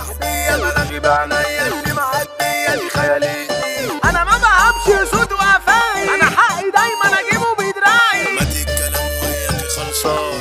وحدي يا بلاغي بعينيا اللي معدية دي خيالتني انا ما بهبش صوت وقفاي انا حقي دايما اجيبه بدراعي ما الكلام وياك خلصان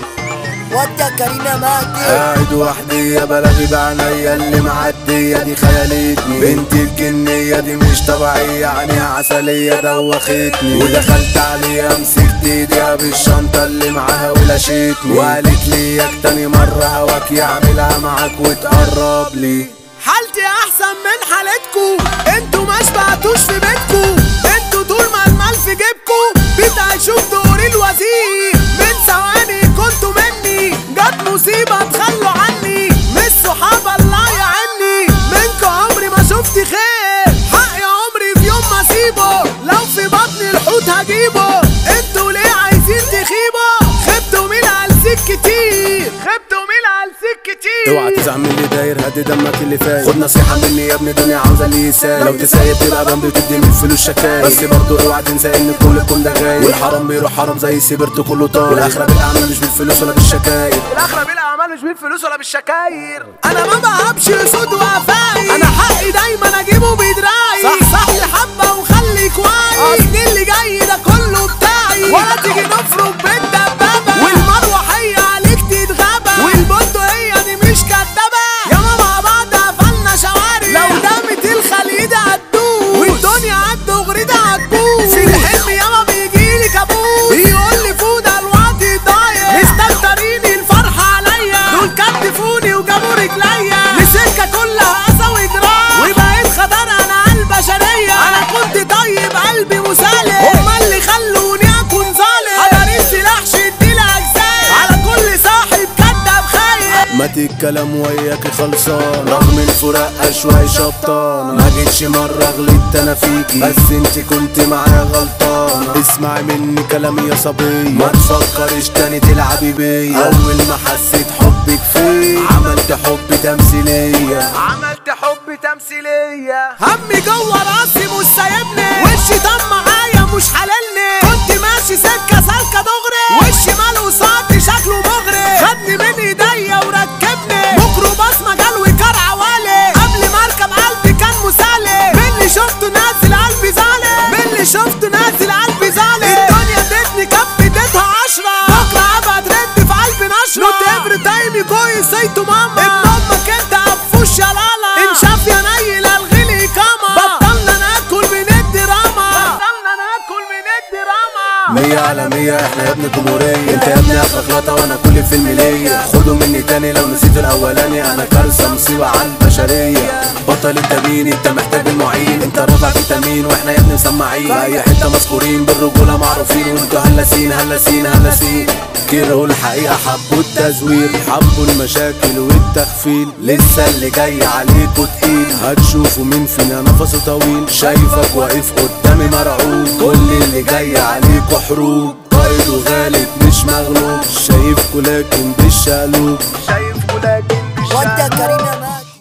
ودي كريمة مهدي قاعد وحدي يا بلاغي بعينيا اللي معدية دي خيالتني بنت الجنية دي مش طبيعية عينيها عسلية دوختني ودخلت عليها مسكت ايديها بالشنطة اللي معاها ولاشتني وقالت لي ياك تاني مرة هواك يعملها معاك وتقرب لي حالتي احسن من حالتكو انتوا ما شبعتوش في بيتكو انتوا طول ما المال في جيبكو بتعيشوا دور الوزير من ثواني كنتوا مني جت مصيبة تخلوا عني مش صحاب الله يعيني منكو عمري ما شفت خير حقي عمري في يوم ما اسيبه لو في بطني الحوت هجيبه انتوا ليه عايزين تخيبوا خبتوا مين على كتير خبتوا مين على كتير اوعى تزعل من اللي داير هدي دمك اللي فاير خد نصيحة مني يا ابني الدنيا عاوزة اللي يساير لو تسايب تبقى بند وتدي من فلوس شكاير بس برضه اوعى تنسى ان كلكم ده غايب والحرام بيروح حرام زي سيبرت كله طاير والاخرة بالاعمال مش بالفلوس ولا بالشكاير الاخرة بالاعمال مش بالفلوس ولا بالشكاير انا ما بهبش صوت وقفاي انا حقي دايما اجيبه بدراعي صح صح لي حبة وخليك واعي اصل اللي جاي ده كله بتاعي ولا تيجي نفرق بالدبابة والمروحية عليك تتغابى والبندق هي دي مش كدابة ياما مع بعض قفلنا شوارع لو دامت الخليج هتدوس والدنيا عالدغري ده هتبوظ في الحلم ياما بيجيلي كابوس يقول لي فوده الوقت ضايع مستكترين الفرحة عليا دول كتفوني وجابوا رجليا لسكة كلها أذى وجراح وبقيت خطر أنا على البشرية أنا كنت طيب قلبي مسالم هما اللي خلوني أكون ظالم حضر السلاح شد الأجزاء على كل صاحب كداب خايف مات الكلام وياك خلصان رغم الفراق أشواي شبطانة ما جيتش مرة غلطت أنا فيكي بس انت كنت معايا غلطانة اسمعي مني كلامي يا صبية ما تفكرش تاني تلعبي بيا أول ما حسيت حبك فيا عملت حب تمثيلية عملت حب تمثيلية همي جوه راسي مش سايبني وشي طم معايا مش حللني كنت ماشي سكة سالكة دغري وشي مال وصاحبي شكله مغري خدني من ايديا وركبني ميكروباص مجال وكار عوالي قبل ما اركب قلبي كان مسالي من اللي شفته نازل قلبي زعلي من اللي شفته نازل قلبي زعلي الدنيا ادتني كف اديتها عشرة بكرة ابقى ترند في قلبي نشرة نوت افري تايم كويس سيتو ماما ابن امك انت عفوش يا لالا انشاف يا نيل الغي لي كاما بطلنا ناكل من الدراما بطلنا ناكل من الدراما مية على مية احنا يا ابن الجمهورية انت يا ابني اخرك لقطة وانا كل فيلم ليا خدوا مني تاني لو نسيت الاولاني انا كارثة مصيبة على البشرية بطل التمين انت محتاج المعين انت رافع فيتامين واحنا يا ابني مسمعين في اي حتة مذكورين بالرجولة معروفين وانتوا هلاسين هلاسين هلاسين كرهوا الحقيقة حبوا التزوير حبوا المشاكل والتخفيل لسه اللي جاي عليكوا تقيل هتشوفوا مين فينا نفسه طويل شايفك واقف قدامي مرعوب كل اللي جاي عليكوا حروب قائد وغالب مش مغلوب شايفكوا لكن بالشقلوب شايفكوا لكن ودي كريمة